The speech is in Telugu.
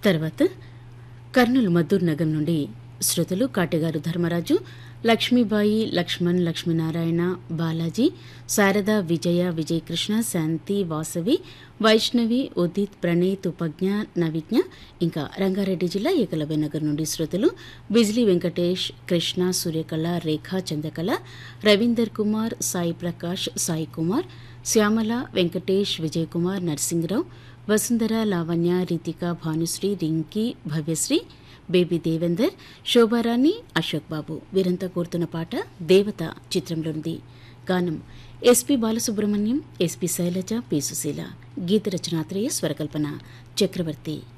తర్వాత కర్నూలు మద్దూర్ నగర్ నుండి శ్రోతలు కాటెగారు ధర్మరాజు లక్ష్మీబాయి లక్ష్మణ్ లక్ష్మీనారాయణ బాలాజీ శారద విజయ విజయకృష్ణ శాంతి వాసవి వైష్ణవి ఉదిత్ ప్రణీత్ ఉపజ్ఞ నవిజ్ఞ ఇంకా రంగారెడ్డి జిల్లా ఏకలవ్య నగర్ నుండి శ్రోతలు బిజ్లీ వెంకటేష్ కృష్ణ సూర్యకళ రేఖ చంద్రకళ రవీందర్ కుమార్ సాయి ప్రకాష్ సాయి కుమార్ శ్యామల వెంకటేష్ విజయ్ కుమార్ నరసింగరావు వసుంధర లావణ్య రితిక భానుశ్రీ రింకీ భవ్యశ్రీ బేబీ దేవేందర్ శోభారాణి అశోక్ బాబు వీరంతా కోరుతున్న పాట దేవత చిత్రంలోనిది గానం SP Balasubrahmanyam SP Sailaja P Susheela గీత రచనాత్రేయ స్వరకల్పన చక్రవర్తి